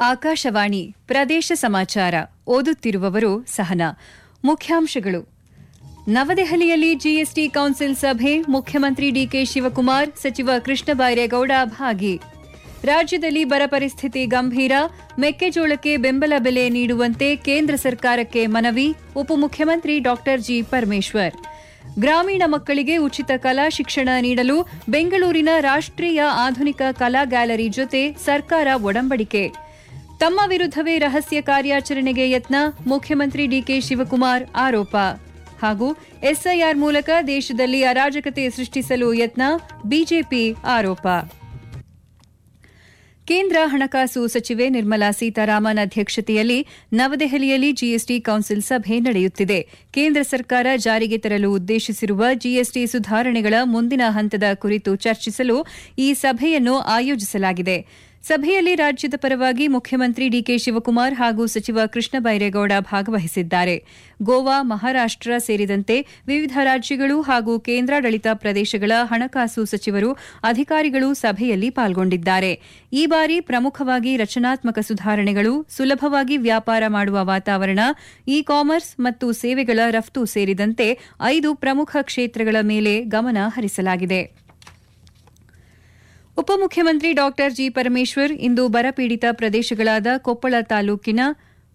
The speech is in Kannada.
ಆಕಾಶವಾಣಿ ಪ್ರದೇಶ ಸಮಾಚಾರ ಓದುತ್ತಿರುವವರು ಸಹನಾ ಮುಖ್ಯಾಂಶಗಳು ನವದೆಹಲಿಯಲ್ಲಿ ಜಿಎಸ್ಟಿ ಕೌನ್ಸಿಲ್ ಸಭೆ ಮುಖ್ಯಮಂತ್ರಿ ಡಿಕೆ ಶಿವಕುಮಾರ್ ಸಚಿವ ಕೃಷ್ಣ ಬೈರೇಗೌಡ ಭಾಗಿ ರಾಜ್ಯದಲ್ಲಿ ಬರ ಪರಿಸ್ಥಿತಿ ಗಂಭೀರ ಮೆಕ್ಕೆಜೋಳಕ್ಕೆ ಬೆಂಬಲ ಬೆಲೆ ನೀಡುವಂತೆ ಕೇಂದ್ರ ಸರ್ಕಾರಕ್ಕೆ ಮನವಿ ಉಪಮುಖ್ಯಮಂತ್ರಿ ಡಾ ಜಿ ಪರಮೇಶ್ವರ್ ಗ್ರಾಮೀಣ ಮಕ್ಕಳಿಗೆ ಉಚಿತ ಕಲಾ ಶಿಕ್ಷಣ ನೀಡಲು ಬೆಂಗಳೂರಿನ ರಾಷ್ಟ್ರೀಯ ಆಧುನಿಕ ಕಲಾ ಗ್ಯಾಲರಿ ಜೊತೆ ಸರ್ಕಾರ ಒಡಂಬಡಿಕೆ ತಮ್ಮ ವಿರುದ್ಧವೇ ರಹಸ್ಯ ಕಾರ್ಯಾಚರಣೆಗೆ ಯತ್ನ ಮುಖ್ಯಮಂತ್ರಿ ಡಿಕೆ ಶಿವಕುಮಾರ್ ಆರೋಪ ಹಾಗೂ ಎಸ್ಐಆರ್ ಮೂಲಕ ದೇಶದಲ್ಲಿ ಅರಾಜಕತೆ ಸೃಷ್ಟಿಸಲು ಯತ್ನ ಬಿಜೆಪಿ ಆರೋಪ ಕೇಂದ್ರ ಹಣಕಾಸು ಸಚಿವೆ ನಿರ್ಮಲಾ ಸೀತಾರಾಮನ್ ಅಧ್ಯಕ್ಷತೆಯಲ್ಲಿ ನವದೆಹಲಿಯಲ್ಲಿ ಜಿಎಸ್ಟಿ ಕೌನ್ಸಿಲ್ ಸಭೆ ನಡೆಯುತ್ತಿದೆ ಕೇಂದ್ರ ಸರ್ಕಾರ ಜಾರಿಗೆ ತರಲು ಉದ್ದೇಶಿಸಿರುವ ಜಿಎಸ್ಟಿ ಸುಧಾರಣೆಗಳ ಮುಂದಿನ ಹಂತದ ಕುರಿತು ಚರ್ಚಿಸಲು ಈ ಸಭೆಯನ್ನು ಆಯೋಜಿಸಲಾಗಿದೆ ಸಭೆಯಲ್ಲಿ ರಾಜ್ಯದ ಪರವಾಗಿ ಮುಖ್ಯಮಂತ್ರಿ ಡಿಕೆ ಶಿವಕುಮಾರ್ ಹಾಗೂ ಸಚಿವ ಕೃಷ್ಣ ಬೈರೇಗೌಡ ಭಾಗವಹಿಸಿದ್ದಾರೆ ಗೋವಾ ಮಹಾರಾಷ್ಟ ಸೇರಿದಂತೆ ವಿವಿಧ ರಾಜ್ಯಗಳು ಹಾಗೂ ಕೇಂದ್ರಾಡಳಿತ ಪ್ರದೇಶಗಳ ಹಣಕಾಸು ಸಚಿವರು ಅಧಿಕಾರಿಗಳು ಸಭೆಯಲ್ಲಿ ಪಾಲ್ಗೊಂಡಿದ್ದಾರೆ ಈ ಬಾರಿ ಪ್ರಮುಖವಾಗಿ ರಚನಾತ್ಮಕ ಸುಧಾರಣೆಗಳು ಸುಲಭವಾಗಿ ವ್ಯಾಪಾರ ಮಾಡುವ ವಾತಾವರಣ ಇ ಕಾಮರ್ಸ್ ಮತ್ತು ಸೇವೆಗಳ ರಫ್ತು ಸೇರಿದಂತೆ ಐದು ಪ್ರಮುಖ ಕ್ಷೇತ್ರಗಳ ಮೇಲೆ ಗಮನ ಹರಿಸಲಾಗಿದೆ ಉಪಮುಖ್ಯಮಂತ್ರಿ ಡಾ ಜಿ ಪರಮೇಶ್ವರ್ ಇಂದು ಬರಪೀಡಿತ ಪ್ರದೇಶಗಳಾದ ಕೊಪ್ಪಳ ತಾಲೂಕಿನ